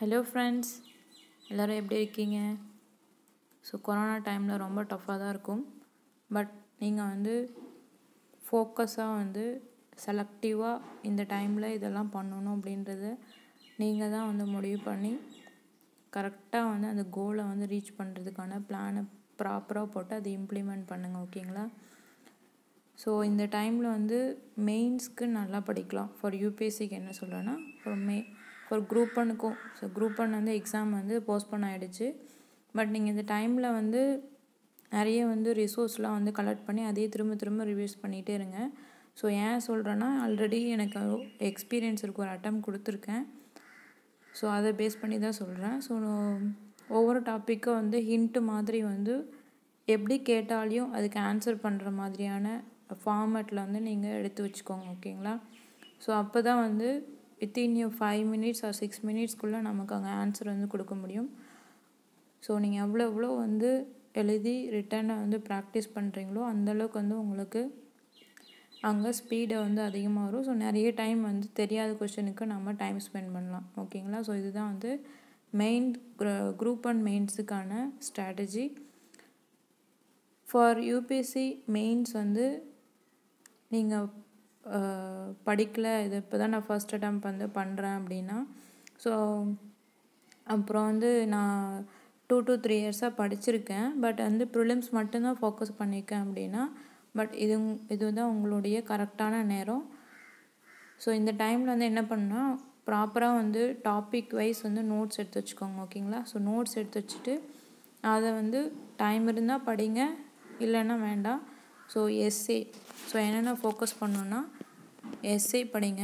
hello friends எல்லோரும் எப்படி இருக்கீங்க ஸோ கொரோனா டைமில் ரொம்ப டஃப்பாக தான் இருக்கும் பட் நீங்கள் வந்து ஃபோக்கஸாக வந்து செலக்டிவாக இந்த டைமில் இதெல்லாம் பண்ணணும் அப்படின்றத நீங்கள் தான் வந்து முடிவு பண்ணி கரெக்டாக வந்து அந்த கோலை வந்து ரீச் பண்ணுறதுக்கான பிளானை ப்ராப்பராக போட்டு அதை இம்ப்ளிமெண்ட் பண்ணுங்கள் ஓகேங்களா ஸோ இந்த டைமில் வந்து மெயின்ஸ்க்கு நல்லா படிக்கலாம் ஃபார் யூபிஎஸ்சிக்கு என்ன சொல்கிறேன்னா ஃபார் மே ஃபார் குரூப் ஒன்னுக்கும் ஸோ குரூப் ஒன் வந்து எக்ஸாம் வந்து போஸ்ட்போன் ஆகிடுச்சு பட் நீங்கள் இந்த டைமில் வந்து நிறைய வந்து ரிசோர்ஸ்லாம் வந்து கலெக்ட் பண்ணி அதையே திரும்ப திரும்ப ரிவ்யூஸ் பண்ணிகிட்டே இருங்க ஸோ ஏன் சொல்கிறேன்னா ஆல்ரெடி எனக்கு எக்ஸ்பீரியன்ஸ் இருக்கு ஒரு அட்டம் கொடுத்துருக்கேன் ஸோ அதை பேஸ் பண்ணி தான் சொல்கிறேன் ஸோ ஒவ்வொரு டாப்பிக்கும் வந்து ஹிண்ட்டு மாதிரி வந்து எப்படி கேட்டாலையும் அதுக்கு ஆன்சர் பண்ணுற மாதிரியான ஃபார்மேட்டில் வந்து நீங்கள் எடுத்து வச்சுக்கோங்க ஓகேங்களா ஸோ அப்போ தான் வந்து within you five minutes or six மினிட்ஸ்க்குள்ளே நமக்கு அங்கே ஆன்சர் வந்து கொடுக்க முடியும் ஸோ நீங்கள் எவ்வளோ எவ்வளோ வந்து எழுதி ரிட்டனை வந்து ப்ராக்டிஸ் பண்ணுறீங்களோ அந்தளவுக்கு வந்து உங்களுக்கு அங்கே ஸ்பீடை வந்து அதிகமாக வரும் ஸோ நிறைய டைம் வந்து தெரியாத கொஷனுக்கு நம்ம டைம் ஸ்பெண்ட் பண்ணலாம் ஓகேங்களா ஸோ இதுதான் வந்து மெயின் குரூப் அண்ட் மெயின்ஸுக்கான ஸ்ட்ராட்டஜி ஃபார் யூபிஎஸ்சி மெயின்ஸ் வந்து நீங்கள் படிக்கலை இது இப்போ தான் நான் ஃபஸ்ட் அட்டம் வந்து பண்ணுறேன் அப்படின்னா ஸோ அப்புறம் வந்து நான் டூ டு த்ரீ இயர்ஸாக படிச்சிருக்கேன் பட் வந்து ப்ரிலிம்ஸ் மட்டும்தான் ஃபோக்கஸ் பண்ணியிருக்கேன் அப்படின்னா பட் இது இது தான் உங்களுடைய கரெக்டான நேரம் ஸோ இந்த டைமில் வந்து என்ன பண்ணால் ப்ராப்பராக வந்து டாபிக் வைஸ் வந்து நோட்ஸ் எடுத்து வச்சுக்கோங்க ஓகேங்களா ஸோ நோட்ஸ் எடுத்து வச்சுட்டு அதை வந்து டைம் இருந்தால் படிங்க இல்லைன்னா வேண்டாம் ஸோ எஸ்ஏ ஸோ என்னென்ன ஃபோக்கஸ் பண்ணோன்னா எஸ்ஏ படிங்க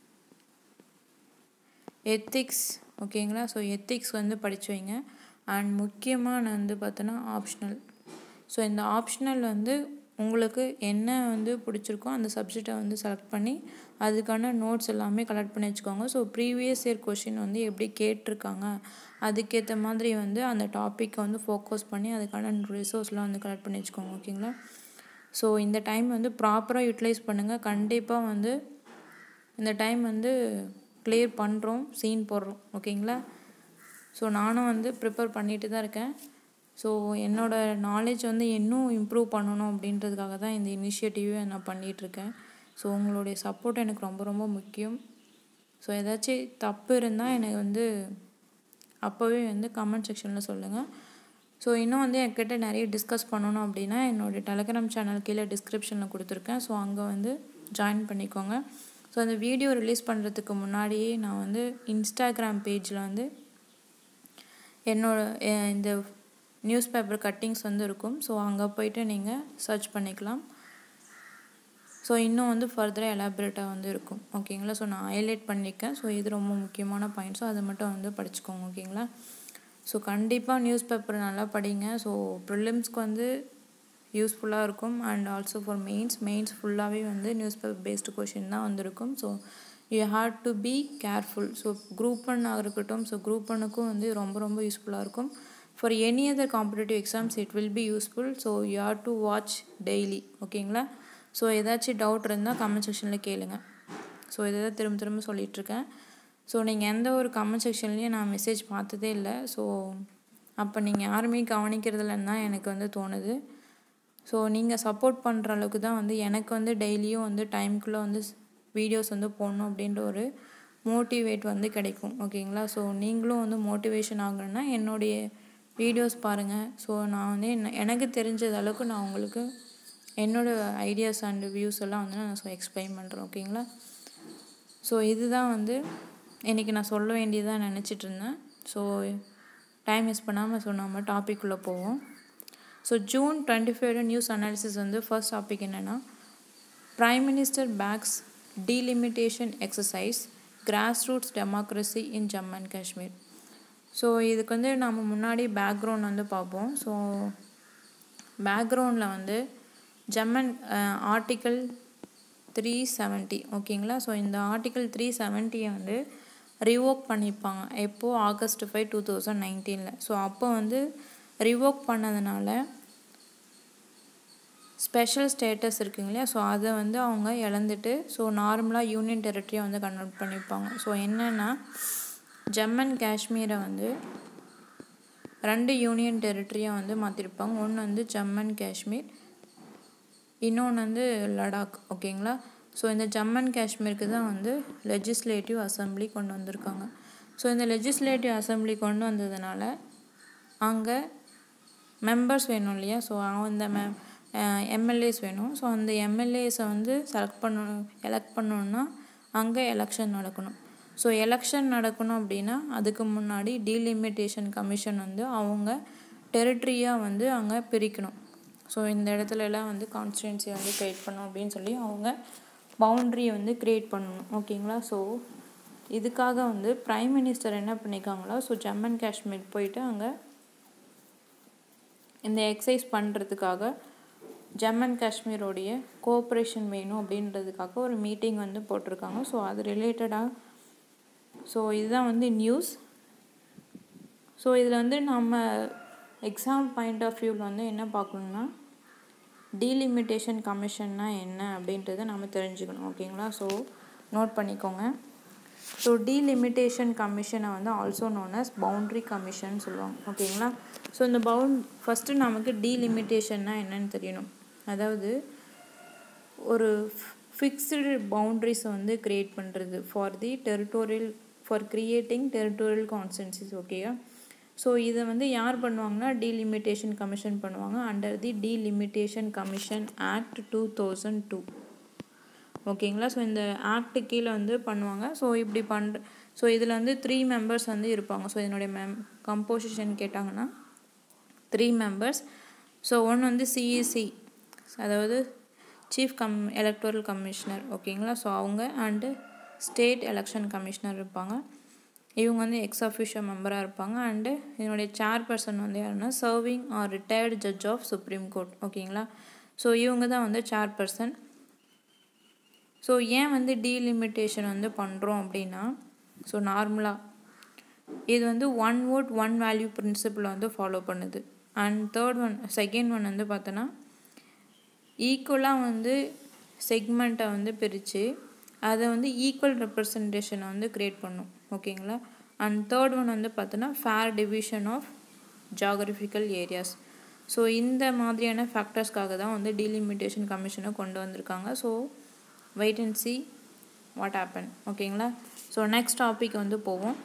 எத்திக்ஸ் ஓகேங்களா ஸோ எத்திக்ஸ் வந்து படித்து வைங்க அண்ட் முக்கியமாக நான் வந்து பார்த்தோன்னா ஆப்ஷனல் ஸோ இந்த ஆப்ஷனல் வந்து உங்களுக்கு என்ன வந்து பிடிச்சிருக்கோ அந்த சப்ஜெக்டை வந்து செலக்ட் பண்ணி அதுக்கான நோட்ஸ் எல்லாமே கலெக்ட் பண்ணி வச்சுக்கோங்க ஸோ ப்ரீவியஸ் இயர் கொஷின் வந்து எப்படி கேட்டிருக்காங்க அதுக்கேற்ற மாதிரி வந்து அந்த டாப்பிக்கை வந்து ஃபோக்கஸ் பண்ணி அதுக்கான ரிசோர்ஸ்லாம் வந்து கலெக்ட் பண்ணி வச்சுக்கோங்க ஓகேங்களா ஸோ இந்த டைம் வந்து ப்ராப்பராக யூட்டிலைஸ் பண்ணுங்கள் கண்டிப்பாக வந்து இந்த டைம் வந்து கிளியர் பண்ணுறோம் சீன் போடுறோம் ஓகேங்களா ஸோ நானும் வந்து ப்ரிப்பேர் பண்ணிட்டு தான் இருக்கேன் ஸோ என்னோடய நாலேஜ் வந்து இன்னும் இம்ப்ரூவ் பண்ணணும் அப்படின்றதுக்காக தான் இந்த இனிஷியேட்டிவே நான் பண்ணிகிட்ருக்கேன் ஸோ உங்களுடைய சப்போர்ட் எனக்கு ரொம்ப ரொம்ப முக்கியம் ஸோ ஏதாச்சும் தப்பு இருந்தால் எனக்கு வந்து அப்போவே வந்து கமெண்ட் செக்ஷனில் சொல்லுங்கள் ஸோ இன்னும் வந்து என்கிட்ட நிறைய டிஸ்கஸ் பண்ணணும் அப்படின்னா என்னோடய டெலகிராம் சேனல் கீழே டிஸ்கிரிப்ஷனில் கொடுத்துருக்கேன் ஸோ அங்கே வந்து ஜாயின் பண்ணிக்கோங்க ஸோ அந்த வீடியோ ரிலீஸ் பண்ணுறதுக்கு முன்னாடியே நான் வந்து இன்ஸ்டாகிராம் பேஜில் வந்து என்னோட இந்த நியூஸ் பேப்பர் கட்டிங்ஸ் வந்து இருக்கும் ஸோ அங்கே போயிட்டு நீங்கள் சர்ச் பண்ணிக்கலாம் ஸோ இன்னும் வந்து ஃபர்தராக எலாபரேட்டாக வந்து இருக்கும் ஓகேங்களா ஸோ நான் ஹைலைட் பண்ணியிருக்கேன் ஸோ இது ரொம்ப முக்கியமான பாயிண்ட்ஸோ அதை மட்டும் வந்து படிச்சுக்கோங்க ஓகேங்களா ஸோ கண்டிப்பாக நியூஸ் பேப்பர் நல்லா படிங்க ஸோ ப்ரிலிம்ஸ்க்கு வந்து யூஸ்ஃபுல்லாக இருக்கும் and also for mains mains ஃபுல்லாகவே வந்து நியூஸ் பேப்பர் பேஸ்டு கொஷின் தான் வந்திருக்கும் so you have to be careful so group ஒன்னாக இருக்கட்டும் ஸோ குரூப் ஒன்னுக்கும் வந்து ரொம்ப ரொம்ப யூஸ்ஃபுல்லாக இருக்கும் for any other competitive exams it will be useful so you have to watch daily ஓகேங்களா ஸோ ஏதாச்சும் டவுட் இருந்தால் கமெண்ட் செக்ஷனில் கேளுங்க ஸோ இதை தான் திரும்ப திரும்ப சொல்லிகிட்ருக்கேன் ஸோ நீங்கள் எந்த ஒரு கமெண்ட் செக்ஷன்லேயும் நான் மெசேஜ் பார்த்ததே இல்லை ஸோ அப்போ நீங்கள் யாருமே கவனிக்கிறதில்லன்னு தான் எனக்கு வந்து தோணுது ஸோ நீங்கள் சப்போர்ட் பண்ணுற அளவுக்கு தான் வந்து எனக்கு வந்து டெய்லியும் வந்து டைமுக்குள்ளே வந்து வீடியோஸ் வந்து போடணும் அப்படின்ற ஒரு மோட்டிவேட் வந்து கிடைக்கும் ஓகேங்களா ஸோ நீங்களும் வந்து மோட்டிவேஷன் ஆகணுன்னா என்னுடைய வீடியோஸ் பாருங்கள் ஸோ நான் வந்து என்ன எனக்கு தெரிஞ்சது அளவுக்கு நான் உங்களுக்கு என்னோடய ஐடியாஸ் அண்ட் வியூஸ் எல்லாம் வந்து நான் ஸோ எக்ஸ்பிளைன் பண்ணுறேன் ஓகேங்களா ஸோ இதுதான் வந்து இன்றைக்கி நான் சொல்ல வேண்டியதாக நினச்சிட்டு இருந்தேன் ஸோ டைம் மிஸ் பண்ணாமல் ஸோ நம்ம டாப்பிக்குள்ளே போவோம் so June twenty five news analysis வந்து ஃபர்ஸ்ட் டாபிக் என்னென்னா prime minister backs delimitation exercise grass roots democracy in Jammu and Kashmir so இதுக்கு வந்து நம்ம முன்னாடி பேக்ரவுண்ட் வந்து பார்ப்போம் ஸோ பேக்ரவுண்டில் வந்து ஜம்மன் ஆர்டிக்கல் த்ரீ செவன்ட்டி ஓகேங்களா ஸோ இந்த ஆர்டிக்கல் த்ரீ செவன்ட்டியை வந்து ரிவோக் பண்ணியிருப்பாங்க எப்போது ஆகஸ்ட் ஃபைவ் டூ தௌசண்ட் நைன்டீனில் ஸோ அப்போ வந்து ரிவோக் பண்ணதுனால ஸ்பெஷல் ஸ்டேட்டஸ் இருக்குங்க இல்லையா ஸோ அதை வந்து அவங்க இழந்துட்டு ஸோ நார்மலாக யூனியன் டெரிட்டரியை வந்து கன்வெர்ட் பண்ணியிருப்பாங்க ஸோ என்னென்னா ஜம்மு அண்ட் காஷ்மீரை வந்து ரெண்டு யூனியன் டெரிட்டரியாக வந்து மாற்றிருப்பாங்க ஒன்று வந்து ஜம்மு அண்ட் காஷ்மீர் இன்னொன்று வந்து லடாக் ஓகேங்களா ஸோ இந்த ஜம்மு அண்ட் காஷ்மீருக்கு தான் வந்து லெஜிஸ்லேட்டிவ் அசம்பிளி கொண்டு வந்திருக்காங்க ஸோ இந்த லெஜிஸ்லேட்டிவ் அசம்பிளி கொண்டு வந்ததுனால அங்கே மெம்பர்ஸ் வேணும் இல்லையா ஸோ அந்த மெ எம்எல்ஏஸ் வேணும் ஸோ அந்த எம்எல்ஏஸை வந்து செலக்ட் பண்ணணும் எலெக்ட் பண்ணணுன்னா அங்கே எலெக்ஷன் நடக்கணும் ஸோ எலெக்ஷன் நடக்கணும் அப்படின்னா அதுக்கு முன்னாடி டீலிமிட்டேஷன் கமிஷன் வந்து அவங்க டெரிட்டரியாக வந்து அங்கே பிரிக்கணும் ஸோ இந்த இடத்துல எல்லாம் வந்து கான்ஸ்டியூன்சி வந்து க்ரியேட் பண்ணணும் அப்படின்னு சொல்லி அவங்க பவுண்ட்ரியை வந்து க்ரியேட் பண்ணணும் ஓகேங்களா ஸோ இதுக்காக வந்து ப்ரைம் மினிஸ்டர் என்ன பண்ணியிருக்காங்களோ ஸோ ஜம்மு அண்ட் காஷ்மீர் போயிட்டு அங்கே இந்த எக்ஸசைஸ் பண்ணுறதுக்காக ஜம்மு அண்ட் காஷ்மீரோடைய கோஆப்ரேஷன் வேணும் அப்படின்றதுக்காக ஒரு மீட்டிங் வந்து போட்டிருக்காங்க ஸோ அது ரிலேட்டடாக ஸோ இதுதான் வந்து நியூஸ் ஸோ இதில் வந்து நம்ம எக்ஸாம் பாயிண்ட் ஆஃப் வியூவில் வந்து என்ன பார்க்கணுன்னா டீலிமிட்டேஷன் கமிஷன்னா என்ன அப்படின்றத நம்ம தெரிஞ்சுக்கணும் ஓகேங்களா ஸோ நோட் பண்ணிக்கோங்க ஸோ டீலிமிட்டேஷன் கமிஷனை வந்து also known as boundary commission சொல்லுவாங்க ஓகேங்களா ஸோ இந்த பவுண்ட் ஃபஸ்ட்டு நமக்கு டீலிமிட்டேஷன்னா என்னன்னு தெரியணும் அதாவது ஒரு ஃபிக்ஸ்டு பவுண்ட்ரிஸை வந்து க்ரியேட் பண்ணுறது for the territorial for creating territorial constituencies ஓகேயா ஸோ இதை வந்து யார் பண்ணுவாங்கன்னா டீலிமிட்டேஷன் கமிஷன் பண்ணுவாங்க under the delimitation commission act two thousand two ஓகேங்களா ஸோ இந்த ஆக்ட் கீழே வந்து பண்ணுவாங்க ஸோ இப்படி பண்ணுற ஸோ இதில் வந்து த்ரீ மெம்பர்ஸ் வந்து இருப்பாங்க ஸோ இதனுடைய மெம் கம்போசிஷன் கேட்டாங்கன்னா த்ரீ மெம்பர்ஸ் ஸோ ஒன்று வந்து சிஇசி அதாவது சீஃப் கம் எலக்டோரல் கமிஷனர் ஓகேங்களா ஸோ அவங்க அண்டு ஸ்டேட் எலெக்ஷன் கமிஷனர் இருப்பாங்க இவங்க வந்து எக்ஸ் அஃபிஷியல் மெம்பராக இருப்பாங்க அண்டு இதனுடைய சேர்பர்சன் வந்து யாருன்னா serving or retired judge of supreme court ஓகேங்களா ஸோ இவங்க தான் வந்து சேர்பர்சன் ஸோ ஏன் வந்து டீலிமிட்டேஷன் வந்து பண்ணுறோம் அப்படின்னா ஸோ நார்மலாக இது வந்து one vote one value principle வந்து ஃபாலோ பண்ணுது and third one second one வந்து பார்த்தோன்னா ஈக்குவலாக வந்து செக்மெண்ட்டை வந்து பிரித்து அதை வந்து ஈக்குவல் ரெப்ரசன்டேஷனை வந்து க்ரியேட் பண்ணும் ஓகேங்களா அண்ட் தேர்ட் ஒன் வந்து பார்த்தோன்னா fair division of geographical areas so இந்த மாதிரியான ஃபேக்டர்ஸ்க்காக தான் வந்து டீலிமிட்டேஷன் கமிஷனை கொண்டு வந்திருக்காங்க so wait and see what happen ஓகேங்களா ஸோ நெக்ஸ்ட் டாபிக் வந்து போவோம்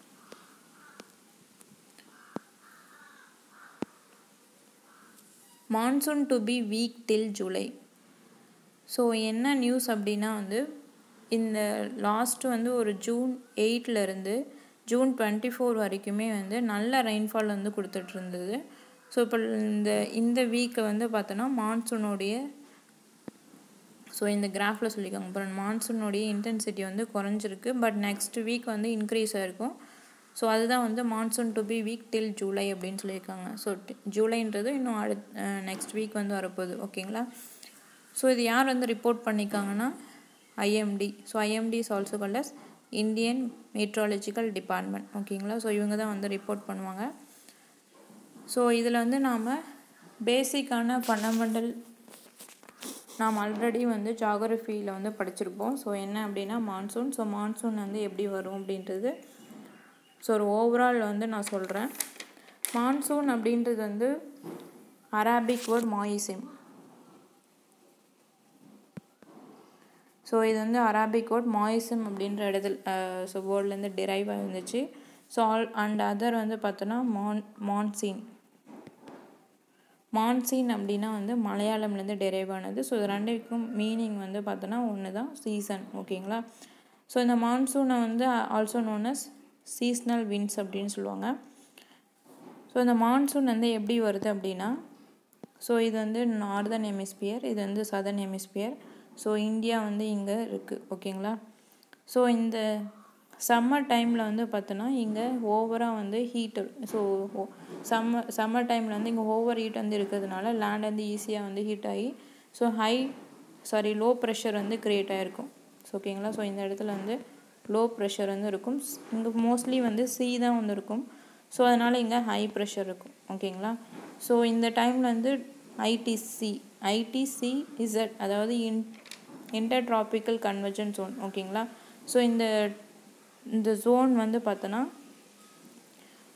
monsoon to be weak till July so என்ன நியூஸ் அப்படின்னா வந்து இந்த லாஸ்ட்டு வந்து ஒரு ஜூன் எயிட்லேருந்து ஜூன் டுவெண்ட்டி ஃபோர் வரைக்குமே வந்து நல்ல ரெயின்ஃபால் வந்து கொடுத்துட்டு இருந்தது ஸோ இப்போ இந்த இந்த வீக்கை வந்து பார்த்தோன்னா மான்சூனுடைய ஸோ இந்த கிராஃபில் சொல்லியிருக்காங்க அப்புறம் மான்சூனுடைய இன்டென்சிட்டி வந்து குறைஞ்சிருக்கு பட் நெக்ஸ்ட் வீக் வந்து இன்க்ரீஸ் ஆகிருக்கும் ஸோ அதுதான் வந்து monsoon to be weak till July அப்படின்னு சொல்லியிருக்காங்க ஸோ ஜூலைன்றது இன்னும் அடுத் நெக்ஸ்ட் வீக் வந்து வரப்போகுது ஓகேங்களா ஸோ இது யார் வந்து ரிப்போர்ட் பண்ணியிருக்காங்கன்னா IMD so IMD is also called as Indian meteorological department ஓகேங்களா ஸோ இவங்க தான் வந்து ரிப்போர்ட் பண்ணுவாங்க ஸோ இதில் வந்து நாம் பேசிக்கான ஃபண்டமெண்டல் நாம் ஆல்ரெடி வந்து ஜாகிரஃபியில் வந்து படிச்சிருப்போம் ஸோ என்ன அப்படின்னா மான்சூன் ஸோ மான்சூன் வந்து எப்படி வரும் அப்படின்றது ஸோ ஒரு ஓவரால் வந்து நான் சொல்கிறேன் மான்சூன் அப்படின்றது வந்து அராபிக் வேர்ட் மாயிசிம் ஸோ இது வந்து அராபிக் வேர்ட் மாயிசம் அப்படின்ற இடத்துல ஸோ வேர்ட்லேருந்து டிரைவ் ஆகிருந்துச்சு ஸோ ஆல் அண்ட் அதர் வந்து பார்த்தோன்னா மான் மான்சீன் மான்சீன் அப்படின்னா வந்து மலையாளம்லேருந்து டெரைவ் ஆனது ஸோ இது ரெண்டுக்கும் மீனிங் வந்து பார்த்தோன்னா ஒன்று தான் சீசன் ஓகேங்களா ஸோ இந்த மான்சூனை வந்து also known as seasonal winds அப்படின்னு சொல்லுவாங்க ஸோ இந்த மான்சூன் வந்து எப்படி வருது அப்படின்னா ஸோ இது வந்து நார்தர்ன் ஹெமிஸ்பியர் இது வந்து சதர்ன் ஹெமிஸ்பியர் ஸோ இந்தியா வந்து இங்கே இருக்குது ஓகேங்களா ஸோ இந்த சம்மர் டைமில் வந்து பார்த்தோன்னா இங்கே ஓவராக வந்து ஹீட்டு ஸோ சம்மர் சம்மர் டைமில் வந்து இங்கே ஓவர் ஹீட் வந்து இருக்கிறதுனால லேண்ட் வந்து ஈஸியாக வந்து ஹீட் ஆகி so high sorry low pressure வந்து க்ரியேட் ஆகிருக்கும் ஸோ ஓகேங்களா ஸோ இந்த இடத்துல வந்து லோ ப்ரெஷர் வந்து இருக்கும் இங்கே மோஸ்ட்லி வந்து சி தான் வந்து இருக்கும் ஸோ அதனால் இங்கே ஹை ப்ரெஷர் இருக்கும் ஓகேங்களா ஸோ இந்த டைமில் வந்து ஐடிசி ஐடிசி இசட் அதாவது in inter tropical convergence zone ஓகேங்களா ஸோ இந்த இந்த ஜோன் வந்து பார்த்தோன்னா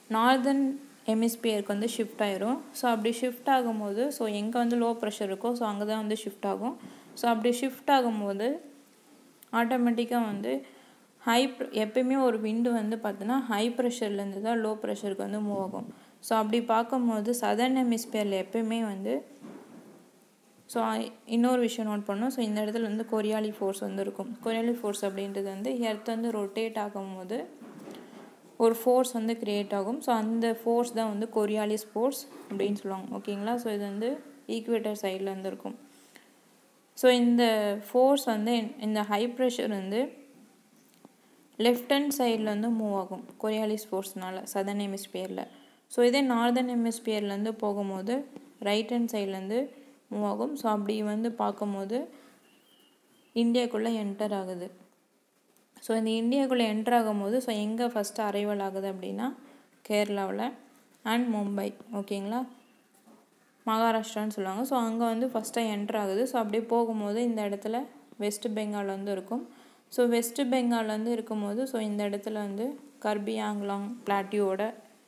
நார்தன் ஹெமிஸ்பியருக்கு வந்து ஷிஃப்ட் ஆயிரும் ஸோ அப்படி ஷிஃப்ட் ஆகும்போது ஸோ எங்கே வந்து லோ ப்ரெஷர் இருக்கோ ஸோ அங்கே தான் வந்து ஷிஃப்ட் ஆகும் ஸோ அப்படி ஷிஃப்ட் ஆகும்போது ஆட்டோமேட்டிக்காக வந்து ஹை எப்பயுமே ஒரு விண்டு வந்து பார்த்தோன்னா ஹை ப்ரெஷர்லேருந்து தான் லோ ப்ரெஷருக்கு வந்து மூவ் ஆகும் ஸோ அப்படி பார்க்கும்போது சதர்ன் ஹெமிஸ்பியரில் எப்பயுமே வந்து ஸோ இன்னொரு விஷயம் நோட் பண்ணோம் ஸோ இந்த இடத்துல வந்து கொரியாலி ஃபோர்ஸ் வந்து இருக்கும் கொரியாலி ஃபோர்ஸ் அப்படின்றது வந்து எர்த் வந்து ரொட்டேட் ஆகும்போது ஒரு ஃபோர்ஸ் வந்து க்ரியேட் ஆகும் ஸோ அந்த ஃபோர்ஸ் தான் வந்து கொரியாலிஸ் ஃபோர்ஸ் அப்படின்னு சொல்லுவாங்க ஓகேங்களா ஸோ இது வந்து ஈக்குவேட்டர் சைடில் வந்து இருக்கும் ஸோ இந்த ஃபோர்ஸ் வந்து இந்த ஹை ப்ரெஷர் வந்து லெஃப்ட் ஹேண்ட் சைடில் வந்து மூவ் ஆகும் கொரியாலிஸ் ஃபோர்ஸ்னால சதர்ன் ஹெமிஸ்பியரில் ஸோ இதே நார்தர்ன் ஹெமிஸ்பியர்லேருந்து போகும்போது ரைட் ஹேண்ட் சைட்லேருந்து மூவ் ஆகும் ஸோ அப்படி வந்து பார்க்கும்போது இந்தியாக்குள்ளே என்டர் ஆகுது ஸோ இந்த இந்தியாக்குள்ளே என்டர் ஆகும்போது ஸோ எங்கே ஃபஸ்ட்டு அரைவல் ஆகுது அப்படின்னா கேரளாவில் அண்ட் மும்பை ஓகேங்களா மகாராஷ்டிரான்னு சொல்லுவாங்க ஸோ அங்கே வந்து ஃபஸ்ட்டாக என்டர் ஆகுது ஸோ அப்படியே போகும்போது இந்த இடத்துல வெஸ்ட் பெங்கால் வந்து இருக்கும் ஸோ வெஸ்ட் பெங்கால் வந்து இருக்கும்போது ஸோ இந்த இடத்துல வந்து கர்பி ஆங்லாங் பிளாட்டியோட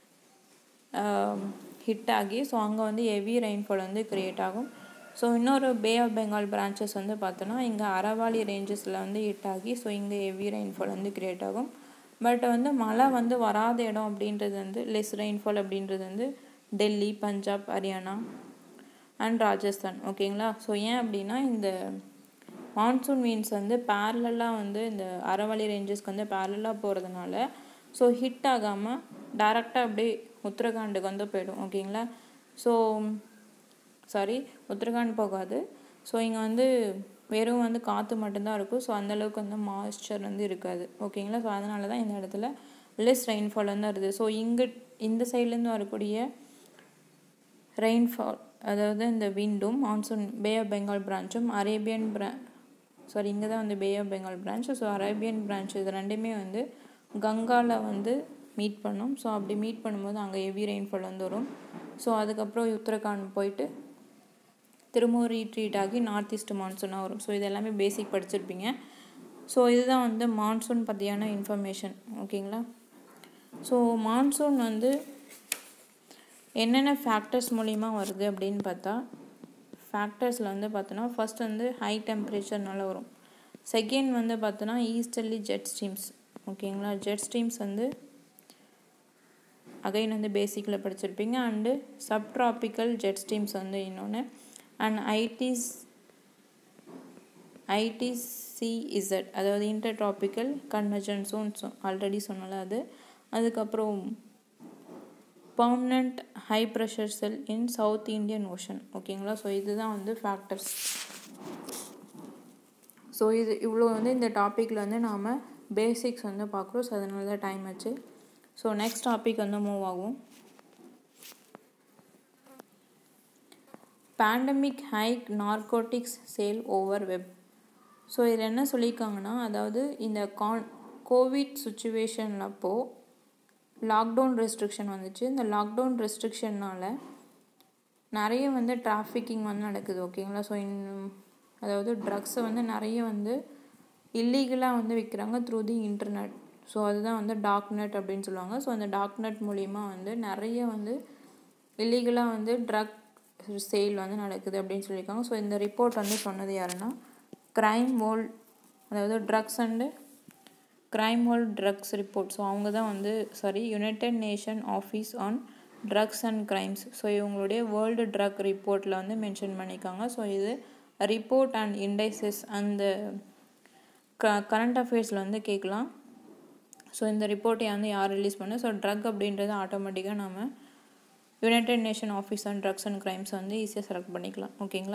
ஹிட் ஆகி ஸோ அங்கே வந்து ஹெவி ரெயின்ஃபால் வந்து க்ரியேட் ஆகும் ஸோ இன்னொரு பே ஆஃப் பெங்கால் பிரான்ச்சஸ் வந்து பார்த்தோன்னா இங்கே அரவாலி ரேஞ்சஸில் வந்து ஹிட் ஆகி ஸோ இங்கே ஹெவி ரெயின்ஃபால் வந்து க்ரியேட் ஆகும் பட் வந்து மழை வந்து வராத இடம் அப்படின்றது வந்து லெஸ் ரெயின்ஃபால் அப்படின்றது வந்து டெல்லி பஞ்சாப் ஹரியானா அண்ட் ராஜஸ்தான் ஓகேங்களா ஸோ ஏன் அப்படின்னா இந்த மான்சூன் மீன்ஸ் வந்து பேரலாக வந்து இந்த அரவழி ரேஞ்சஸ்க்கு வந்து பேரலாக போகிறதுனால ஸோ ஹிட் ஆகாமல் டேரெக்டாக அப்படியே உத்தரகாண்டுக்கு வந்து போயிடும் ஓகேங்களா ஸோ சாரி உத்தரகாண்ட் போகாது ஸோ இங்கே வந்து வெறும் வந்து காற்று மட்டும்தான் இருக்கும் ஸோ அந்தளவுக்கு வந்து மாய்ஸ்சர் வந்து இருக்காது ஓகேங்களா ஸோ அதனால தான் இந்த இடத்துல லெஸ் ரெயின்ஃபால் வந்து வருது ஸோ இங்கே இந்த சைட்லேருந்து வரக்கூடிய ரெயின்ஃபால் அதாவது இந்த விண்டும் மான்சூன் பே ஆஃப் பெங்கால் பிரான்ச்சும் அரேபியன் பிரா சாரி இங்கே தான் வந்து bay of Bengal branch so Arabian branch இது ரெண்டுமே வந்து கங்காவில் வந்து மீட் பண்ணும் ஸோ அப்படி மீட் பண்ணும்போது அங்கே ஹெவி ரெயின்ஃபால் வந்து வரும் ஸோ அதுக்கப்புறம் உத்தரகாண்ட் போயிட்டு திரும்பவும் ரீட்ரீட் ஆகி நார்த் ஈஸ்ட் மான்சூனாக வரும் ஸோ இது எல்லாமே பேசிக் படிச்சிருப்பீங்க ஸோ இதுதான் வந்து மான்சூன் பற்றியான இன்ஃபர்மேஷன் ஓகேங்களா ஸோ மான்சூன் வந்து என்னென்ன ஃபேக்டர்ஸ் மூலிமா வருது அப்படின்னு பார்த்தா ஃபேக்டர்ஸில் வந்து பார்த்தோன்னா ஃபஸ்ட் வந்து ஹை டெம்பரேச்சர்னால வரும் செகண்ட் வந்து பார்த்தோன்னா ஈஸ்டர்லி ஜெட் ஸ்ட்ரீம்ஸ் ஓகேங்களா ஜெட் ஸ்ட்ரீம்ஸ் வந்து அகைன் வந்து பேசிக்கில் படிச்சிருப்பீங்க அண்டு சப்ட்ராபிக்கல் ஜெட் ஸ்ட்ரீம்ஸ் வந்து இன்னொன்று அண்ட் ஐடிஸ் ஐடிசிஇசட் அதாவது இன்டர்ட்ராபிக்கல் கன்வர்ஜன் ஜோன்ஸ் ஆல்ரெடி சொன்னல அது அதுக்கப்புறம் permanent high pressure cell in south Indian ocean ஓகேங்களா ஸோ இதுதான் வந்து ஃபேக்டர்ஸ் ஸோ இது இவ்வளோ வந்து இந்த டாப்பிக்கில் வந்து நாம் பேசிக்ஸ் வந்து பார்க்குறோம் ஸோ அதனால தான் டைம் ஆச்சு ஸோ நெக்ஸ்ட் டாபிக் வந்து மூவ் ஆகும் pandemic hike narcotics sale over web so இதில் என்ன சொல்லியிருக்காங்கன்னா அதாவது இந்த கான் கோவிட் சுச்சுவேஷனில் அப்போது லாக்டவுன் ரெஸ்ட்ரிக்ஷன் வந்துச்சு இந்த லாக்டவுன் ரெஸ்ட்ரிக்ஷனால் நிறைய வந்து டிராஃபிக்கிங் வந்து நடக்குது ஓகேங்களா ஸோ இன்னும் அதாவது ட்ரக்ஸை வந்து நிறைய வந்து இல்லீகலாக வந்து விற்கிறாங்க த்ரூ தி இன்டர்நெட் ஸோ அதுதான் வந்து டார்க் நெட் அப்படின்னு சொல்லுவாங்க ஸோ அந்த டார்க் நெட் மூலிமா வந்து நிறைய வந்து இல்லீகலாக வந்து ட்ரக் சேல் வந்து நடக்குது அப்படின்னு சொல்லியிருக்காங்க ஸோ இந்த ரிப்போர்ட் வந்து சொன்னது யாருன்னா க்ரைம் வேர்ல்ட் அதாவது drugs and crime world drugs report so அவங்க தான் வந்து sorry United Nation office on drugs and crimes so இவங்களுடைய வேர்ல்டு ட்ரக் ரிப்போர்ட்டில் வந்து மென்ஷன் பண்ணியிருக்காங்க ஸோ இது ரிப்போர்ட் அண்ட் இண்டைசஸ் அந்த க கரண்ட் அஃபேர்ஸில் வந்து கேட்கலாம் ஸோ இந்த ரிப்போர்ட்டை வந்து யார் ரிலீஸ் பண்ண ஸோ ட்ரக் அப்படின்றது ஆட்டோமேட்டிக்காக நம்ம United Nation office on drugs and crimes வந்து ஈஸியாக செலக்ட் பண்ணிக்கலாம் ஓகேங்களா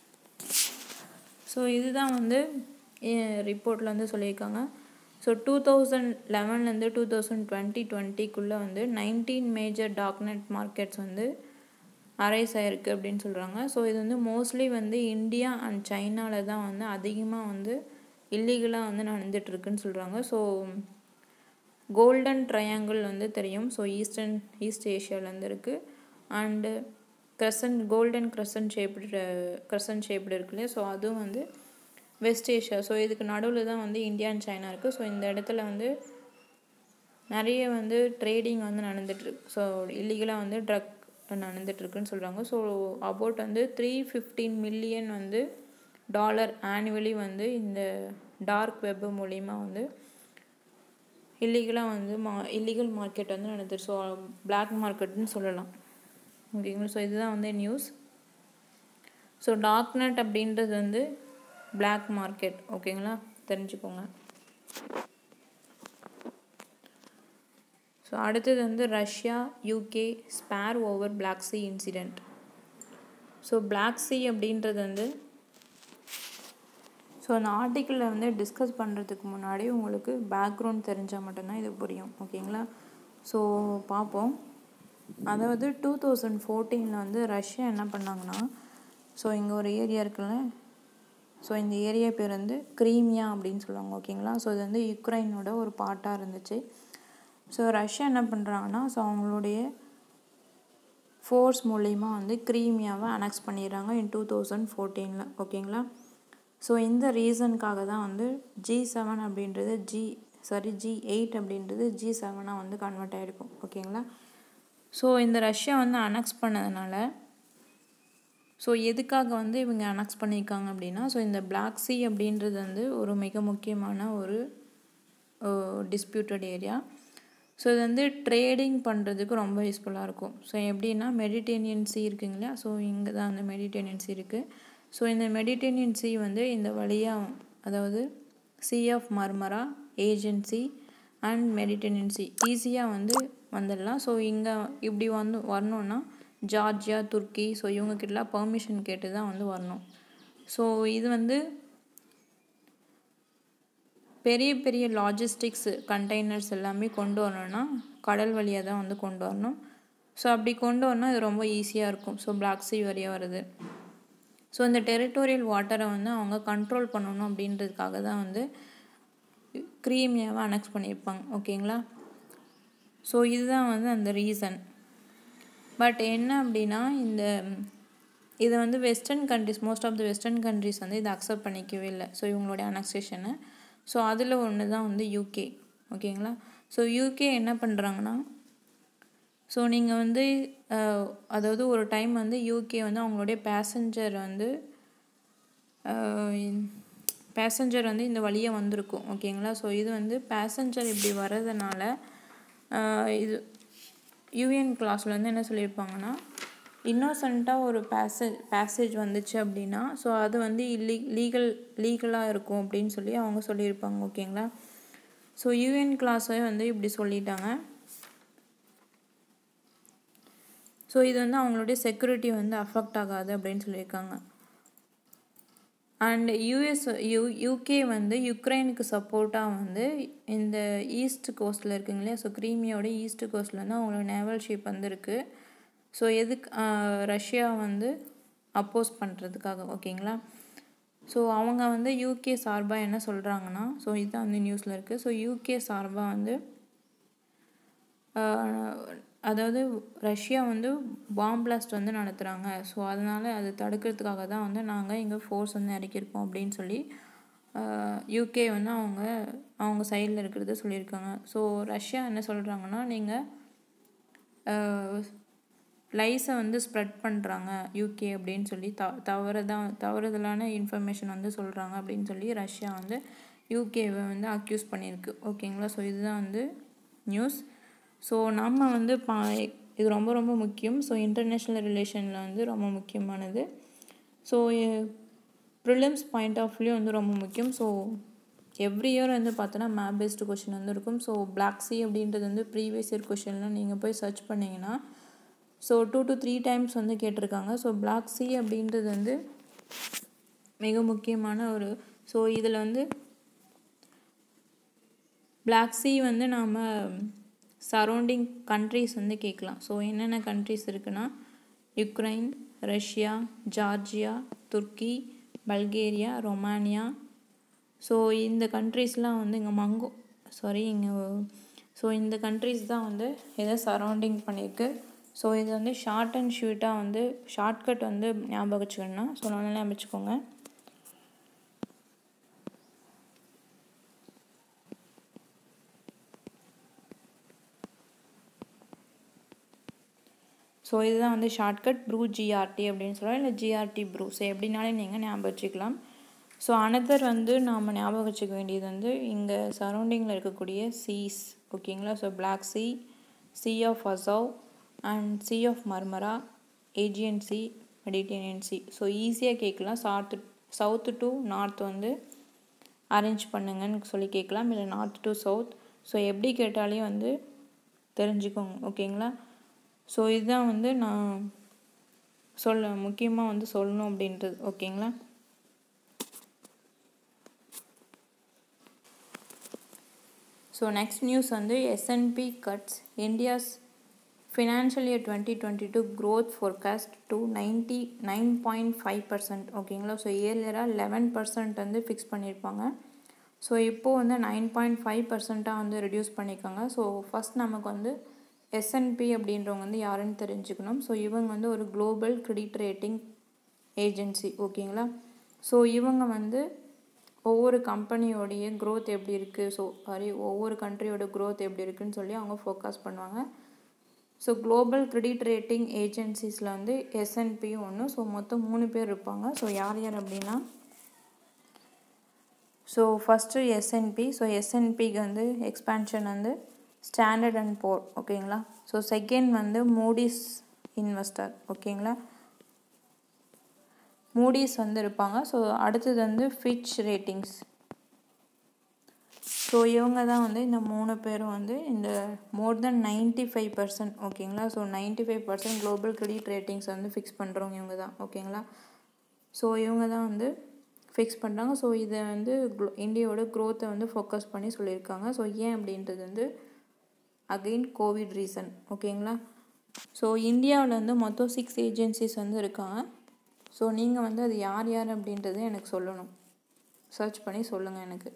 ஸோ இதுதான் வந்து ரிப்போர்ட்டில் வந்து சொல்லியிருக்காங்க ஸோ டூ தௌசண்ட் லெவன்லேருந்து டூ தௌசண்ட் டுவெண்ட்டி டுவெண்ட்டிக்குள்ளே வந்து நைன்டீன் மேஜர் டாக்நெட் மார்க்கெட்ஸ் வந்து அரைஸ் ஆகிருக்கு அப்படின்னு சொல்கிறாங்க ஸோ இது வந்து மோஸ்ட்லி வந்து இந்தியா அண்ட் சைனாவில் தான் வந்து அதிகமாக வந்து இல்லீகலாக வந்து நடந்துகிட்ருக்குன்னு சொல்கிறாங்க ஸோ கோல்டன் ட்ரையாங்கிள் வந்து தெரியும் ஸோ ஈஸ்டர்ன் ஈஸ்ட் ஏஷியாவிலேருந்து இருக்குது and crescent golden crescent shaped crescent shaped இருக்கு இல்லையா ஸோ அதுவும் வந்து வெஸ்ட் ஏஷியா ஸோ இதுக்கு நடுவில் தான் வந்து இந்தியா அண்ட் சைனா இருக்குது ஸோ இந்த இடத்துல வந்து நிறைய வந்து ட்ரேடிங் வந்து நடந்துகிட்ருக்கு ஸோ இல்லீகலாக வந்து ட்ரக் நடந்துகிட்ருக்குன்னு சொல்கிறாங்க ஸோ அபவுட் வந்து த்ரீ ஃபிஃப்டீன் மில்லியன் வந்து டாலர் ஆனுவலி வந்து இந்த டார்க் வெப் மூலிமா வந்து இல்லீகலாக வந்து மா இல்லீகல் மார்க்கெட் வந்து நடந்துரு ஸோ பிளாக் மார்க்கெட்னு சொல்லலாம் ஓகேங்களா ஸோ இதுதான் வந்து நியூஸ் ஸோ டார்க் நெட் அப்படின்றது வந்து பிளாக் மார்க்கெட் ஓகேங்களா தெரிஞ்சுக்கோங்க ஸோ அடுத்தது வந்து Russia UK spar over Black Sea incident so Black Sea அப்படின்றது வந்து ஸோ அந்த ஆர்டிக்கிளில் வந்து டிஸ்கஸ் பண்ணுறதுக்கு முன்னாடி உங்களுக்கு பேக்ரவுண்ட் தெரிஞ்சால் மட்டும்தான் இது புரியும் ஓகேங்களா ஸோ பார்ப்போம் அதாவது டூ தௌசண்ட் ஃபோர்டீனில் வந்து ரஷ்யா என்ன பண்ணாங்கன்னா ஸோ இங்கே ஒரு ஏரியா இருக்குல்ல ஸோ இந்த ஏரியா பேர் வந்து க்ரீமியா அப்படின்னு சொல்லுவாங்க ஓகேங்களா ஸோ இது வந்து யுக்ரைனோட ஒரு பார்ட்டாக இருந்துச்சு ஸோ ரஷ்யா என்ன பண்ணுறாங்கன்னா ஸோ அவங்களுடைய ஃபோர்ஸ் மூலிமா வந்து க்ரீமியாவை அனெக்ஸ் பண்ணிடுறாங்க இன் டூ தௌசண்ட் ஃபோர்டீனில் ஓகேங்களா ஸோ இந்த ரீசனுக்காக தான் வந்து ஜி செவன் அப்படின்றது ஜி சாரி ஜி எயிட் அப்படின்றது ஜி செவனாக வந்து கன்வெர்ட் ஆகிருக்கும் ஓகேங்களா ஸோ இந்த ரஷ்யா வந்து அனெக்ஸ் பண்ணதுனால ஸோ எதுக்காக வந்து இவங்க அனெக்ஸ் பண்ணியிருக்காங்க அப்படின்னா ஸோ இந்த பிளாக் சி அப்படின்றது வந்து ஒரு மிக முக்கியமான ஒரு டிஸ்பியூட்டட் ஏரியா ஸோ இது வந்து ட்ரேடிங் பண்ணுறதுக்கு ரொம்ப யூஸ்ஃபுல்லாக இருக்கும் ஸோ எப்படின்னா மெடிடேனியன் சி இருக்குங்களா ஸோ இங்கே தான் அந்த மெடிடேனியன் சி இருக்குது ஸோ இந்த மெடிடேனியன் சி வந்து இந்த வழியாக அதாவது sea of Marmara Aegean and Mediterranean sea ஈஸியாக வந்து வந்துடலாம் ஸோ இங்கே இப்படி வந்து வரணுன்னா ஜார்ஜியா துர்க்கி ஸோ இவங்கக்கிட்டலாம் பர்மிஷன் கேட்டு தான் வந்து வரணும் ஸோ இது வந்து பெரிய பெரிய லாஜிஸ்டிக்ஸ் கண்டெய்னர்ஸ் எல்லாமே கொண்டு வரணும்னா கடல் வழியாக தான் வந்து கொண்டு வரணும் ஸோ அப்படி கொண்டு வரணும் இது ரொம்ப ஈஸியாக இருக்கும் ஸோ பிளாக் சி வழியாக வருது ஸோ இந்த டெரிட்டோரியல் வாட்டரை வந்து அவங்க கண்ட்ரோல் பண்ணணும் அப்படின்றதுக்காக தான் வந்து க்ரீமியாவை அனெக்ஸ் பண்ணியிருப்பாங்க ஓகேங்களா ஸோ இதுதான் வந்து அந்த ரீசன் பட் என்ன அப்படின்னா இந்த இதை வந்து western countries most of the western countries வந்து இதை அக்செப்ட் பண்ணிக்கவே இல்லை ஸோ இவங்களுடைய அனெக்சேஷனை ஸோ அதில் ஒன்று தான் வந்து யூகே ஓகேங்களா ஸோ யூகே என்ன பண்ணுறாங்கன்னா ஸோ நீங்கள் வந்து அதாவது ஒரு டைம் வந்து யூகே வந்து அவங்களுடைய பேசஞ்சர் வந்து பேசஞ்சர் வந்து இந்த வழியாக வந்திருக்கும் ஓகேங்களா ஸோ இது வந்து பேசஞ்சர் இப்படி வர்றதுனால இது யூஎன் கிளாஸில் வந்து என்ன சொல்லியிருப்பாங்கன்னா இன்னோசண்ட்டாக ஒரு பேசேஜ் பேசேஜ் வந்துச்சு அப்படின்னா ஸோ அது வந்து இல்லீ லீகல் லீகலாக இருக்கும் அப்படின்னு சொல்லி அவங்க சொல்லியிருப்பாங்க ஓகேங்களா ஸோ யூஎன் கிளாஸை வந்து இப்படி சொல்லிட்டாங்க ஸோ இது வந்து அவங்களுடைய செக்யூரிட்டி வந்து அஃபெக்ட் ஆகாது அப்படின்னு சொல்லியிருக்காங்க அண்ட் யூஎஸ் யூ யூகே வந்து யுக்ரைனுக்கு சப்போர்ட்டாக வந்து இந்த ஈஸ்ட் கோஸ்ட்டில் இருக்குங்க இல்லையா ஸோ க்ரீமியோட ஈஸ்ட் கோஸ்ட்டில் வந்து அவங்களோட நேவல் ஷிப் வந்து இருக்குது ஸோ எதுக்கு ரஷ்யா வந்து அப்போஸ் பண்ணுறதுக்காக ஓகேங்களா ஸோ அவங்க வந்து யூகே சார்பாக என்ன சொல்கிறாங்கன்னா ஸோ இதுதான் வந்து நியூஸில் இருக்குது ஸோ யூகே சார்பாக வந்து அதாவது ரஷ்யா வந்து பாம் பிளாஸ்ட் வந்து நடத்துகிறாங்க ஸோ அதனால் அது தடுக்கிறதுக்காக தான் வந்து நாங்கள் இங்கே ஃபோர்ஸ் வந்து இறக்கியிருக்கோம் அப்படின்னு சொல்லி யூகே வந்து அவங்க அவங்க சைடில் இருக்கிறத சொல்லியிருக்காங்க ஸோ ரஷ்யா என்ன சொல்கிறாங்கன்னா நீங்கள் லைஸை வந்து ஸ்ப்ரெட் பண்ணுறாங்க யூகே அப்படின்னு சொல்லி த தவறுதான் தவறுதலான இன்ஃபர்மேஷன் வந்து சொல்கிறாங்க அப்படின்னு சொல்லி ரஷ்யா வந்து யூகேவை வந்து அக்யூஸ் பண்ணியிருக்கு ஓகேங்களா ஸோ இதுதான் வந்து நியூஸ் ஸோ நம்ம வந்து பா இது ரொம்ப ரொம்ப முக்கியம் ஸோ இன்டர்நேஷ்னல் ரிலேஷனில் வந்து ரொம்ப முக்கியமானது so prelims point of view வந்து ரொம்ப முக்கியம் ஸோ எவ்ரி இயர் வந்து பார்த்தோன்னா மேப் பேஸ்டு கொஷின் வந்து இருக்கும் ஸோ பிளாக் சி அப்படின்றது வந்து ப்ரீவியஸ் இயர் கொஷின்லாம் நீங்கள் போய் சர்ச் பண்ணிங்கன்னா so two to three times வந்து கேட்டிருக்காங்க ஸோ பிளாக் சி அப்படின்றது வந்து மிக முக்கியமான ஒரு ஸோ இதில் வந்து பிளாக் சி வந்து நாம் சரௌண்டிங் கண்ட்ரீஸ் வந்து கேட்கலாம் ஸோ என்னென்ன கண்ட்ரீஸ் இருக்குன்னா Ukraine Russia Georgia Turkey Bulgaria Romania so இந்த கண்ட்ரீஸ்லாம் வந்து இங்கே மங்கோ சாரி இங்கே ஸோ இந்த கண்ட்ரீஸ் தான் வந்து இதை சரௌண்டிங் பண்ணியிருக்கு ஸோ இது வந்து ஷார்ட் அண்ட் ஷூட்டாக வந்து ஷார்ட்கட் வந்து ஞாபகம் வச்சுக்கணும்னா ஸோ நல்லா ஞாபகம் வச்சுக்கோங்க ஸோ இதுதான் வந்து ஷார்ட்கட் ப்ரூ ஜிஆர்டி அப்படின்னு சொல்லலாம் இல்லை ஜிஆர்டி ப்ரூ ஸோ எப்படினாலே நீங்கள் ஞாபகம் வச்சுக்கலாம் ஸோ அனதர் வந்து நாம் ஞாபகம் வச்சுக்க வேண்டியது வந்து இங்கே சரௌண்டிங்கில் இருக்கக்கூடிய சீஸ் ஓகேங்களா so Black Sea sea of Azov and sea of Marmara Aegean sea Mediterranean sea so ஈஸியாக கேட்கலாம் சவுத்து சவுத்து டு நார்த் வந்து அரேஞ்ச் பண்ணுங்கன்னு சொல்லி கேட்கலாம் இல்லை நார்த் டு சவுத் ஸோ எப்படி கேட்டாலே வந்து தெரிஞ்சுக்கோங்க ஓகேங்களா ஸோ இதுதான் வந்து நான் சொல்ல முக்கியமாக வந்து சொல்லணும் அப்படின்றது ஓகேங்களா ஸோ நெக்ஸ்ட் நியூஸ் வந்து SNP cuts India's financial year twenty twenty two growth forecast to ninety nine point five percent ஓகேங்களா ஸோ இயர்லியராக லெவன் பர்சன்ட் வந்து ஃபிக்ஸ் பண்ணியிருப்பாங்க ஸோ இப்போது வந்து நைன் பாயிண்ட் ஃபைவ் பர்சண்ட்டாக வந்து ரெடியூஸ் பண்ணியிருக்காங்க ஸோ ஃபஸ்ட் நமக்கு வந்து எஸ்என்பி அப்படின்றவங்க வந்து யாருன்னு தெரிஞ்சுக்கணும் ஸோ இவங்க வந்து ஒரு குளோபல் கிரெடிட் ரேட்டிங் ஏஜென்சி ஓகேங்களா ஸோ இவங்க வந்து ஒவ்வொரு கம்பெனியோடைய க்ரோத் எப்படி இருக்குது ஸோ சாரி ஒவ்வொரு கண்ட்ரியோட க்ரோத் எப்படி இருக்குன்னு சொல்லி அவங்க ஃபோக்கஸ் பண்ணுவாங்க ஸோ குளோபல் கிரெடிட் ரேட்டிங் ஏஜென்சிஸில் வந்து எஸ்என்பியும் ஒன்று ஸோ மொத்தம் மூணு பேர் இருப்பாங்க ஸோ யார் யார் அப்படின்னா ஸோ ஃபஸ்ட்டு எஸ்என்பி ஸோ எஸ்என்பிக்கு வந்து எக்ஸ்பேன்ஷன் வந்து ஸ்டாண்டர்ட் அண்ட் போர் ஓகேங்களா ஸோ செகண்ட் வந்து மூடிஸ் இன்வெஸ்டர் ஓகேங்களா மூடிஸ் வந்து இருப்பாங்க ஸோ அடுத்தது வந்து ஃபிட்ச் ரேட்டிங்ஸ் ஸோ இவங்க தான் வந்து இந்த மூணு பேரும் வந்து இந்த more than ninety five percent ஓகேங்களா so ninety five percent global credit ratings வந்து ஃபிக்ஸ் பண்ணுறவங்க இவங்க தான் ஓகேங்களா ஸோ இவங்க தான் வந்து ஃபிக்ஸ் பண்ணுறாங்க ஸோ இதை வந்து இந்தியாவோட க்ரோத்தை வந்து ஃபோக்கஸ் பண்ணி சொல்லியிருக்காங்க ஸோ ஏன் அப்படின்றது வந்து அகெயின் கோவிட் ரீசன் ஓகேங்களா ஸோ இந்தியாவில் வந்து மொத்தம் சிக்ஸ் ஏஜென்சிஸ் வந்து இருக்காங்க ஸோ நீங்கள் வந்து அது யார் யார் அப்படின்றத எனக்கு சொல்லணும் சர்ச் பண்ணி சொல்லுங்கள் எனக்கு